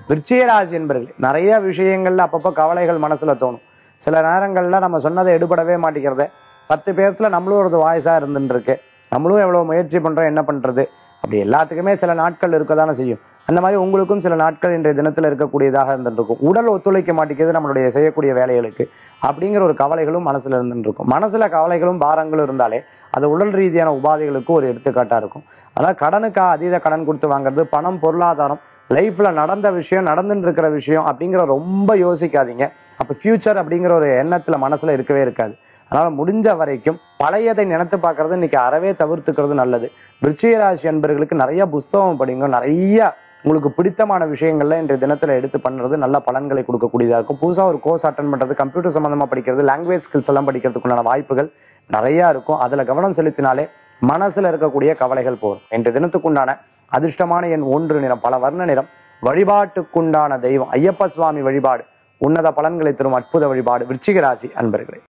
விருச்சிக ராசி என்பர்கள் நிறைய விஷயங்கள்ல அப்பப்போ கவலைகள் மனசுல தோணும் சில நேரங்கள்ல நம்ம சொன்னதை எடுபடவே மாட்டேங்கிறத பத்து பேர்த்துல நம்மளும் ஒரு வாய்ஸா இருந்துட்டு இருக்கு நம்மளும் எவ்வளவு முயற்சி பண்றோம் என்ன பண்றது அப்படி எல்லாத்துக்குமே சில நாட்கள் இருக்கதானே செய்யும் அந்த மாதிரி உங்களுக்கும் சில நாட்கள் இன்றைய தினத்துல இருக்கக்கூடியதாக இருந்துட்டு இருக்கும் உடல் ஒத்துழைக்க மாட்டேங்குது நம்மளுடைய செய்யக்கூடிய வேலைகளுக்கு அப்படிங்கிற ஒரு கவலைகளும் மனசுல இருந்துட்டு இருக்கும் மனசுல கவலைகளும் பாரங்களும் இருந்தாலே அது உடல் ரீதியான உபாதைகளுக்கு ஒரு எடுத்துக்காட்டா இருக்கும் அதனால கடனுக்கா அதீத கடன் கொடுத்து வாங்குறது பணம் பொருளாதாரம் லைஃப்ல நடந்த விஷயம் நடந்துட்டு இருக்கிற விஷயம் அப்படிங்கிற ரொம்ப யோசிக்காதீங்க அப்ப ஃபியூச்சர் அப்படிங்கிற ஒரு எண்ணத்துல மனசுல இருக்கவே இருக்காது அதனால முடிஞ்ச வரைக்கும் பழையதை நினைத்து பார்க்கறது இன்னைக்கு அறவே தவிர்த்துக்கிறது நல்லது விருச்சிக ராசி அன்பர்களுக்கு நிறைய புஸ்தகம் படிங்க நிறைய உங்களுக்கு பிடித்தமான விஷயங்கள்ல இன்றைய தினத்துல எடுத்து பண்றது நல்ல பலன்களை கொடுக்கக்கூடியதா இருக்கும் புதுசா ஒரு கோர்ஸ் அட்டன் பண்றது கம்ப்யூட்டர் சம்பந்தமா படிக்கிறது லாங்குவேஜ் ஸ்கில்ஸ் எல்லாம் படிக்கிறதுக்குண்டான வாய்ப்புகள் நிறைய இருக்கும் அதுல கவனம் செலுத்தினாலே மனசுல இருக்கக்கூடிய கவலைகள் போகும் இன்றைய தினத்துக்குண்டான அதிர்ஷ்டமான எண் ஒன்று நிறம் பல வர்ண நிறம் வழிபாட்டுக்குண்டான தெய்வம் ஐயப்ப சுவாமி வழிபாடு உன்னத பலன்களை தரும் அற்புத வழிபாடு விருச்சிக ராசி அன்பர்களே